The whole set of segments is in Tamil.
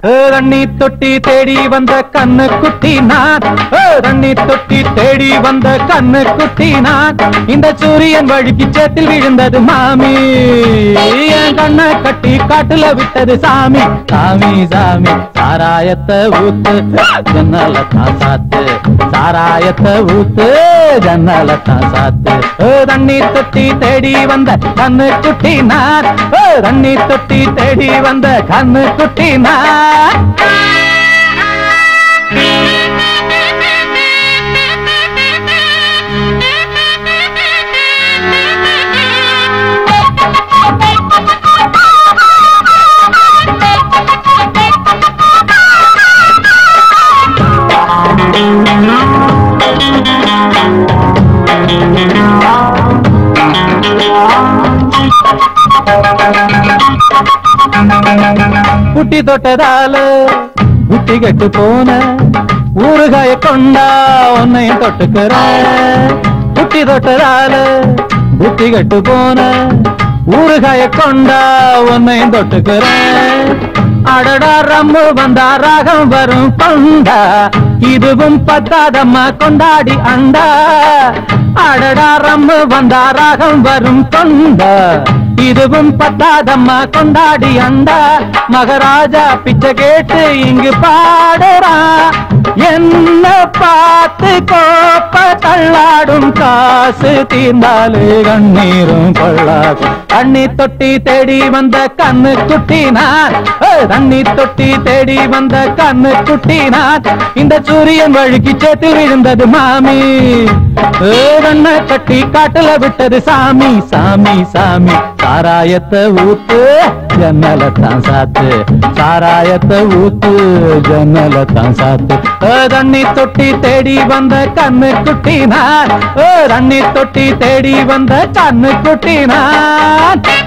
ஏ, தண்ணி தொட்டி தேடி வந்த கண்ணு குட்டி நான் ஏ, தண்ணி தொட்டி தேடி வந்த கண்ணு குட்டி நான் இந்த சூரியன் வழுக்கி சேத்தில் விழுந்தது மாமி என் கண்ணை கட்டி காட்டுல விட்டது சாமி சாமி சாமி சாராயத்தை ஊத்து ஜன்னல தான் சாத்து சாராயத்தை ஊத்து ஜன்னல தான் சாத்து ஏ, தண்ணி தொட்டி தேடி வந்த கண்ணு குட்டி நான் ஏ, தண்ணி தொட்டி தேடி வந்த கண்ணு குட்டி நான் புட்டி தொட்டதால புட்டி கெட்டு போன ஊறுகாய கொண்டா உன்னையும் தொட்டுக்கிற புட்டி தொட்டதால புட்டி கெட்டு போன ஊறுகாய கொண்டா உன்னையும் தொட்டுக்கிற அடடா ரம்மு வந்தா ராகம் வரும் கொண்டா இதுவும் பத்தாதம்மா கொண்டாடி அண்டா அடடா ரம்மு வந்தா ராகம் வரும் கொண்டா இதுவும் பத்தாதம்மா கொண்டாடி அண்டா மகராஜா பிச்சை கேட்டு இங்கு பாடுறா என்ன பார்த்து கோப்ப தள்ளாடும் காசு தீர்ந்தாலே கண்ணீரும் கொள்ளாகும் தண்ணி தொட்டி தேடி வந்த கண்ணு குட்டி நான் ஏய், தண்ணி தொட்டி தேடி வந்த கண்ணு குட்டி நான் இந்த சூரியன் வழுக்கி சேத்தில் விழுந்தது மாமி ஏ, கண்ணை கட்டி காட்டுல விட்டது சாமி சாமி சாமி சாராயத்தை ஊத்து ஜன்னல தான் சாத்து சாராயத்தை ஊத்து ஜன்னல தான் சாத்து ஏ, தண்ணி தொட்டி தேடி வந்த கண்ணு குட்டி நான் ஏ, தண்ணி தொட்டி தேடி வந்த கண்ணு குட்டி நான்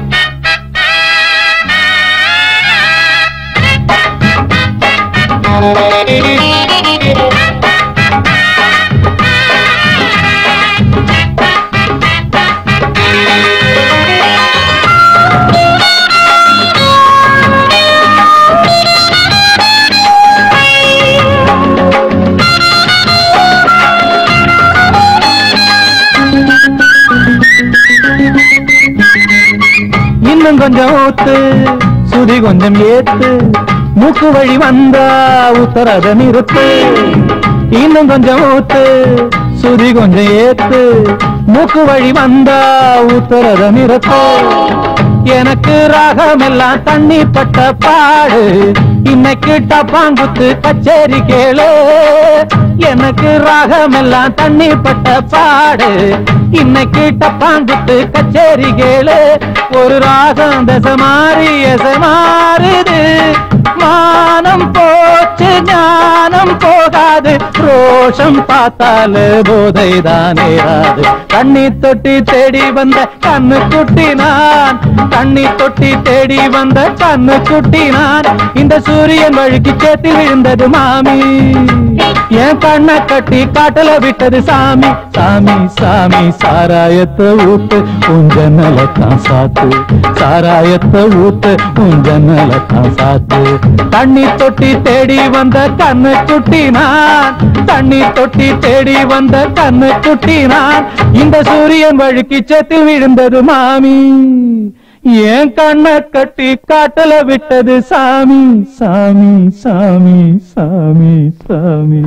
இன்னும் கொஞ்சம் ஊத்து சுதி கொஞ்சம் ஏத்து மூக்கு வழி வந்தா உத்தரத நிறுத்து இன்னும் கொஞ்சம் ஊத்து சுதி கொஞ்சம் ஏத்து மூக்கு வழி வந்தா உத்தரத நிறுத்து எனக்கு ராகம் எல்லாம் தண்ணி பட்ட பாடு இன்னைக்கு டப்பாங்குத்து கச்சேரி கேளு எனக்கு ராகம் எல்லாம் தண்ணி பட்ட பாடு இன்னைக்கு டப்பாங்குத்து கச்சேரி கேளு ஒரு ராகம் தசை மாறி எசை மாறுது மானம் போச்சு ஞானம் போகாது ரோஷம் பார்த்தாலே போதை தானே ராது தண்ணி தொட்டி தேடி வந்த கண்ணு குட்டி நான் தண்ணி தொட்டி தேடி வந்த கண்ணு குட்டி நான் இந்த சூரியன் வழுக்கி சேத்தில் விழுந்தது மாமி என் கண்ணை கட்டி காட்டுல விட்டது சாமி சாமி சாமி சாராயத்தை ஊத்து உன் ஜன்னலத்தான் சாத்து சாராயத்தை ஊத்து உன் ஜன்னலத்தான் சாத்து தண்ணி தொட்டி தேடி வந்த கண்ணு குட்டி நான் தண்ணி தொட்டி தேடி வந்த கண்ணு குட்டி நான் இந்த சூரியன் வழுக்கி சேத்தில் விழுந்தது மாமி என் கண்ணை கட்டி காட்டுல விட்டது சாமி சாமி சாமி சாமி சாமி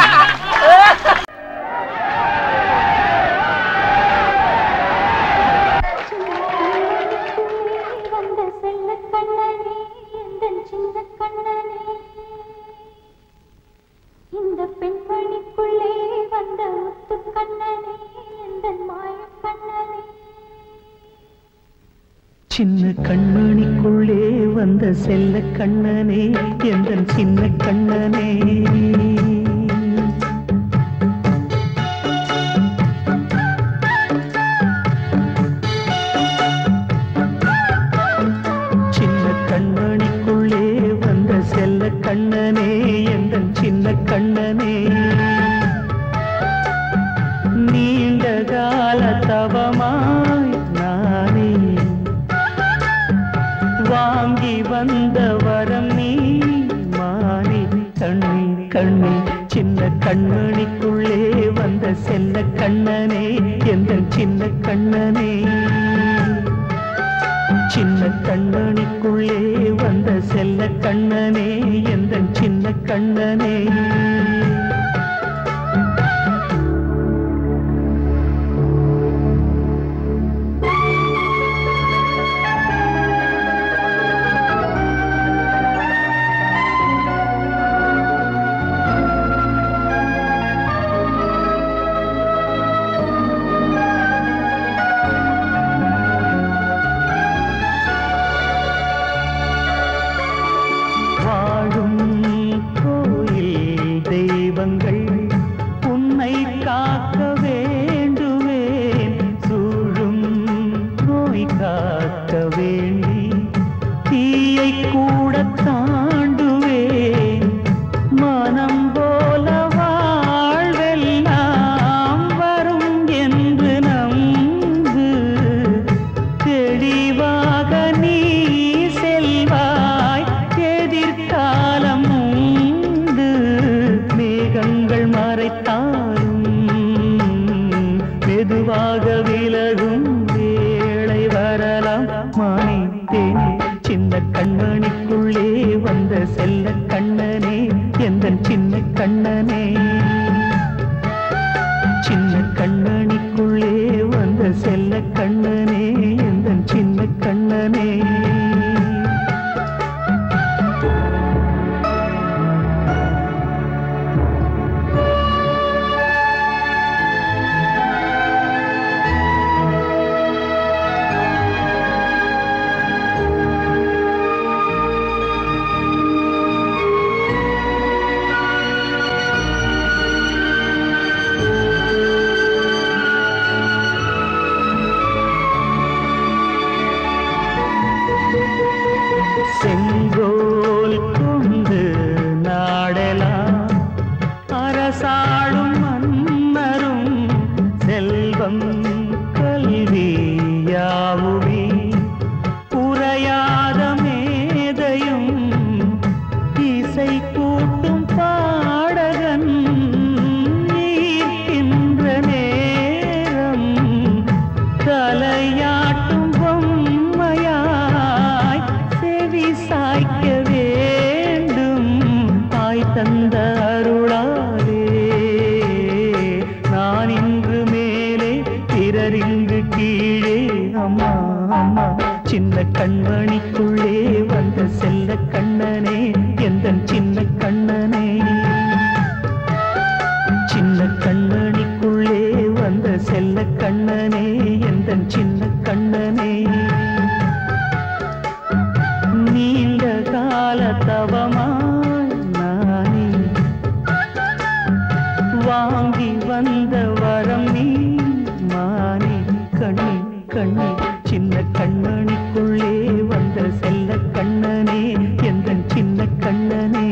வந்த செல்ல கண்ணனே எந்தன் சின்ன கண்ணனே இந்த பெண் பணிக்குள்ளே வந்த முத்து கண்ணனே எந்தன் மாய கண்ணனே சின்ன கண்மணிக்குள்ளே வந்த செல்ல கண்ணனே எந்தன் சின்ன கண்ணனே சின்ன கண்மணிக்குள்ளே வந்த செல்ல கண்ணனே எந்தன் சின்ன கண்ணனே நீண்ட கால தவமாய் நானே வாங்கி வந்த வரம் நீ மா கண்ணே சின்ன கண்மணிக்குள்ளே வந்த செல்ல கண்ணனே எந்த சின்ன கண்ணனே சின்ன கண்ணனுக்குள்ளே வந்த செல்ல கண்ணனே எந்த சின்ன கண்ணனே வாழும் கோயில் தெய்வங்கள் உன்னை காக்க வேண்டுவேன் சூழும் நோய் காக்க வேண்டி தீயை கூட தாண்டுவேன் மனம் போல வாழ்வெல்லாம் வரும் என்று நம்பு தெளிவாக நீ செல்வாய் எதிர்காலம் உண்டு மேகங்கள் மறைத்தாலும் மெதுவாக விலகும் வேளை வரலாம் மானே தேனே சின்ன கண்மணிக்குள்ளே வந்த செல்ல கண்ணனே எந்த சின்ன கண்ணனே சின்ன கண்ணனிக்குள்ளே வந்த செல்ல கண்ணனே எந்த சின்ன கண்ணனே செங்கோல் கொண்டு நாடலாம் அரசாளும் மன்னரும் செல்வம் கல்வி யாவுமே உரையாத மேதையும் இசை கூட்டும் பாடகன் ஈர்க்கின்ற நேரம் தலையாட்டும் பொம்மையாய் செவி சாய்க்க வேண்டும் தாய் தந்த அருளாலே நான் இன்று மேலே பிறர் இங்கு கீழே அம்மா அம்மா சின்ன கண்மணிக்குள்ளே வந்த செல்ல கண்ணனே எந்த சின்ன கண்ணனே சின்ன கண்ணனிக்குள்ளே வந்த செல்ல கண்ணனே எந்த சின்ன கண்ணனே நீண்ட கால தவமாய் நானே வாங்கி வந்த வரம் நீ மானே கண்ணி கண்ணி சின்ன கண்ணனிக்குள்ளே வந்த செல்ல கண்ணனே எந்த சின்ன கண்ணனே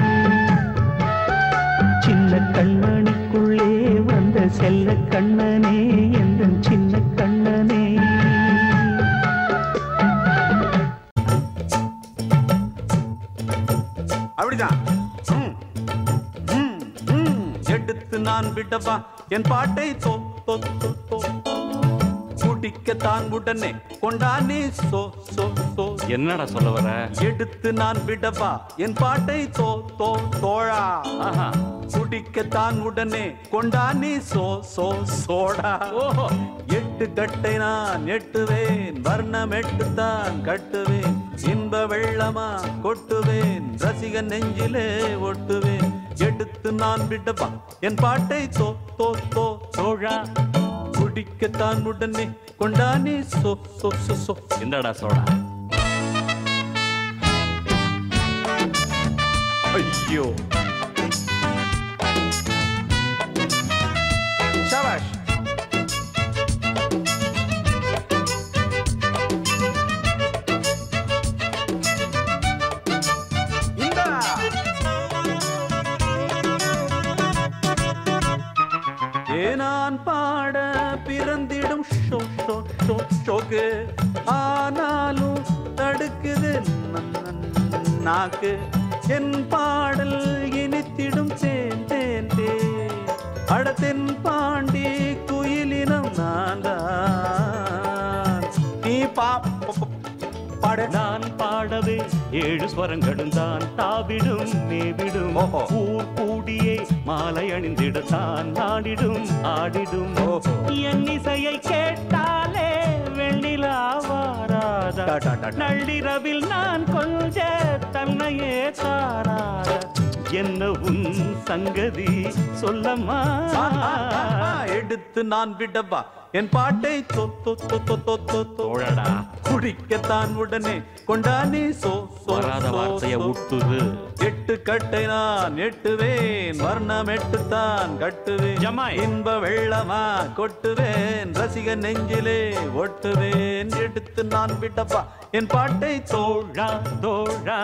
சின்ன கண்ணனுக்குள்ளே வந்த செல்ல கண்ணனே எந்த சின்ன கண்ணனே அப்படிதான் ம், ம், ம். எடுத்து நான் விடவா என் பாட்டை தோ தோ தோ தோ குடிக்கத்தான் உடனே கொண்டானே சோ சோ சோ என்னடா சொல்ல வர எடுத்து நான் விடவா என் பாட்டை தோ தோ தோழா ஆஹா குடிக்கத்தான் உடனே கொண்டானே சோ சோ சோடா ஓஹோ எட்டு கட்டை நான் எட்டுவேன் வர்ணம் எட்டுத்தான் கட்டுவேன் இன்ப வெள்ளமா கொட்டுவேன் ரசிகன் நெஞ்சிலே ஒட்டுவேன் எடுத்து நான் விடவா என் பாட்டை தோ தோ தோ சோழா குடிக்கத்தான் உடனே கொண்டானே சோ சோ சோ சோ இந்தடா சோடா ஐயோ ஷாபாஷ் இந்தா ஏனான் பாட பிறந்திடும் ஷோ ஷோ ஷோ ஷோக்கு ஆனாலும் தடுக்குது ந- ந- நாக்கு என் பாடல் இனித்திடும் இனித்திடும் தேன் தேன் தேன் அடத்தின் பாண்டி குயிலினம் நான் தான் நீ பா ப- ப- பாடு நான் பாடவே ஏழு ஸ்வரங்களும் தான் தாவிடும் மேவிடும் ஓஹோ. ஊர் கூடியே மாலை அணிந்திட தான் நாடிடும் ஆடிடும் ஓஹோ. என் இசையை கேட்டாலே வெண்ணிலா வாராதா டா, டா, டா, டா. நள்ளிரவில் நான் கொஞ்ச தன்னையே தாராத என்ன உன் சங்கதி சொல்லம்மா ஆ, ஆ, ஆ, ஆ, எடுத்து நான் விடவா என் பாட்டை தொ தொ தொ தொ தொ தொ தொ தோழடா குடிக்கத்தான் உடனே கொண்டானே சோ சோ வராத சோ, வார்த்தைய சோ. விட்டுது எட்டு கட்டை நான் எட்டுவேன் வர்ணம் எட்டுத்தான் கட்டுவேன் ஜமாய். இன்ப வெள்ளமா கொட்டுவேன் ரசிக நெஞ்சிலே ஒட்டுவேன் எடுத்து நான் விடவா என் பாட்டை தோல் தோழா தோழா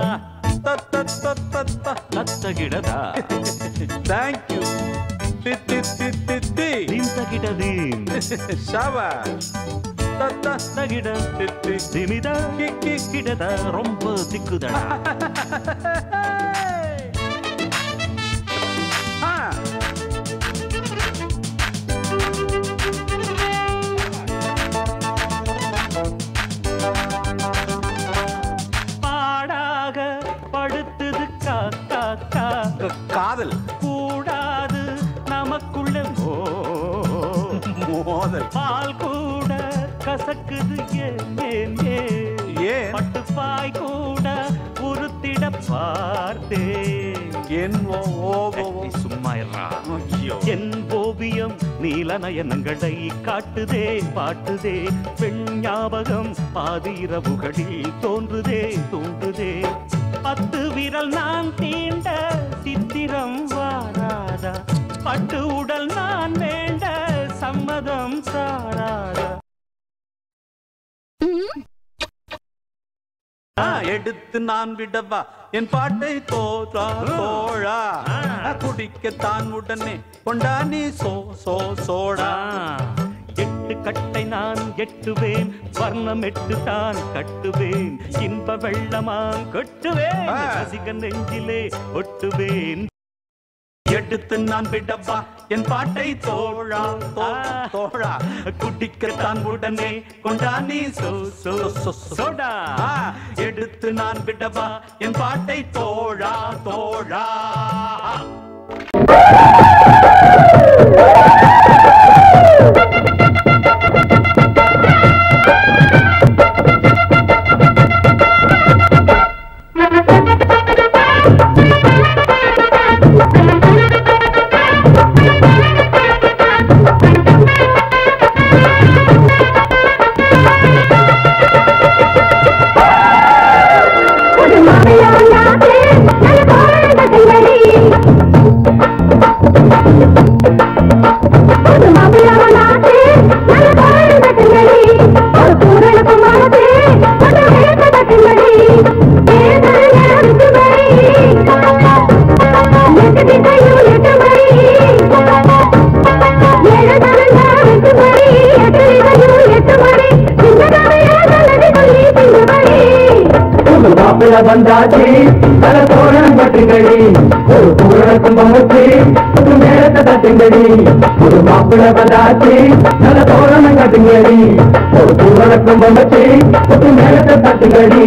தத்தகிடதா தேங்க்யூ தித்தி தித்தி தி நின்றகிடது ஷாபாஷ் தத்தா தகிட தித்தி திமிதா கிடத ரொம்ப திக்குதடா ஆ பாடாக படுத்தது காக்கா கா க- காதல் கூடாது நமக்குள்ள மோ மோதல் பால் கூட கசக்குது ஏன் ஏன் ஏன் ஏன் பட்டுப்பாய் கூட உருத்திட பார்த்தேன் என் ஓ ஓ ஓ, ஓ. சும்மா இருறா ஐயோ என் ஓவியம் நீல நயனங்களை காட்டுதே பாட்டுதே பெண் ஞாபகம் பாதி இரவுகளில் தோன்றுதே தோன்றுதே பத்து விரல் நான் தீண்ட சித்திரம் வாராதா பட்டு உடல் நான் வேண்ட சம்மதம் சாராதா ஆ, எடுத்து நான் விடவா என் பாட்டை தோற்றா தோழா ஆ. குடிக்கத்தான் உடனே கொண்டானி சோ சோ சோடா எட்டு கட்டை நான் எட்டுவேன் வர்ணம் எட்டு தான் கட்டுவேன் இன்ப வெள்ளமாம் கொட்டுவேன் ஆ. ரசிகன் நெஞ்சிலே ஒட்டுவேன் எடுத்து நான் விடவா என் பாட்டை தோழா தோ- ஆ. தோழா குடிக்கத்தான் உடனே கொண்டானி சோ சோ சோ சோடா சோடா ஆ, எடுத்து நான் விடவா என் பாட்டை தோழா தோழா ஒரு மாமியாராதே நல்ல கோரங்கட்டிங்களி ஒரு மாமியாராதே நல்ல கோரங்கட்டிங்களி ஒரு பூரணக்கு மானதே ஒரு வேகங்கட்டிங்களி ஏதன நேரத்து மணி எட்டு திசையு எட்டு மணி ஏழதன நேரத்து மணி எட்டு திசையு எட்டு மணி இந்த கதையா நல்லது சொல்லி திண்டு மணி ஒரு மாப்பிள்ள வந்தாச்சு பல தோழம் பட்டுங்கடி ஒரு பூரண கும்பம் வச்சு ஒரு நேரத்தை தட்டுங்கடி ஒரு மாப்பிள்ள வந்தாச்சு பல தோழம் கட்டுங்கடி ஒரு பூரண கும்பம் வச்சு ஒரு நேரத்தை தட்டுங்கடி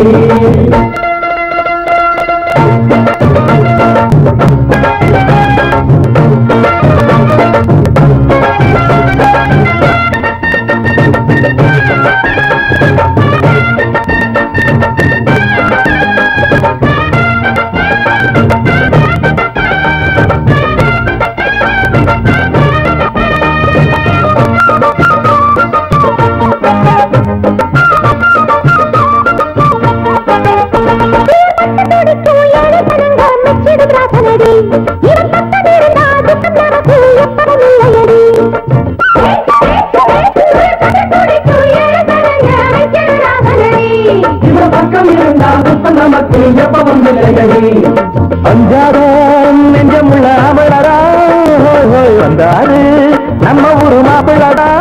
இவன் பக்கம் இருந்தா புத்தம் நமக்கு எப்பவும் விளையடி அஞ்சாரம் நெஞ்சமுள்ள அமலரா வந்தாரு நம்ம ஊரு மாப்பிள்ளடா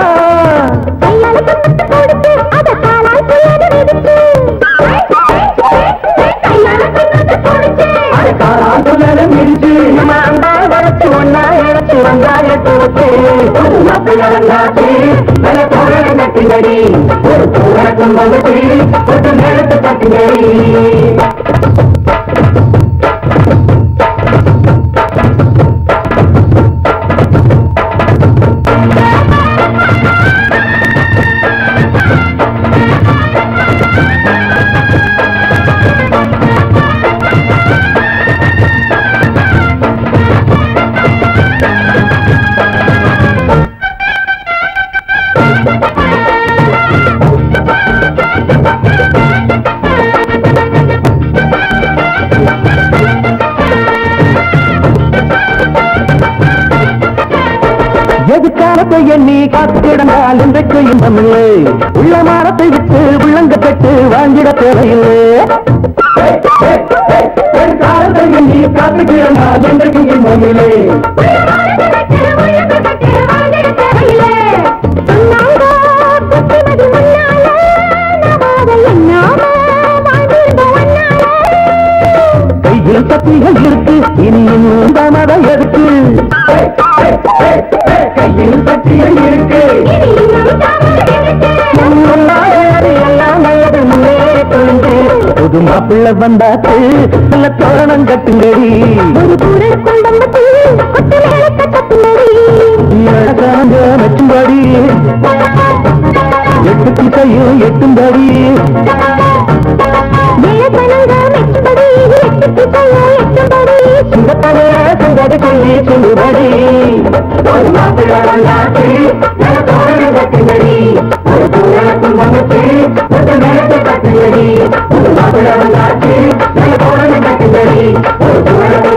காலா சொல்லல மிடிச்சு எதுக்காலத்தை எண்ணி காத்து கிடந்தால் இன்றைக்கு இன்பமில்லை உள்ள மானத்தை விட்டு உள்ளங்க பெற்று வாழ்ந்திட தேவையில்லை எதிர்காலத்தை எண்ணி காத்து கிடந்தால் இன்றைக்கு இன்பமில்லை கையில் சக்திகள் இருக்கு இனி இன்னும் தாமதம் எதுக்கு கையில் சக்திகள் இருக்கு முன்னாடி எல்லாம் நல்லது முன்னேறி கொண்டு புது மாப்பிள்ளை வந்தாச்சு நல்ல தோரணம் கட்டுங்கடி இழக்காங்க நச்சும்படி எட்டு திசையும் எட்டும்படி சிங்கப்பவே சுங்கடி சொல்லி சொல்லுபடி ஒரு மாப்பிள்ளை வந்தாச்சு நல்ல தோரணம் கட்டுங்கடி ஒரு தூரத்தும் வந்துச்சு ஒரு நேரத்தை கட்டுங்கடி ஒரு மாப்பிள்ளை வந்தாச்சு நல்ல தோரணம் கட்டுங்கடி ஒரு தூரத்தை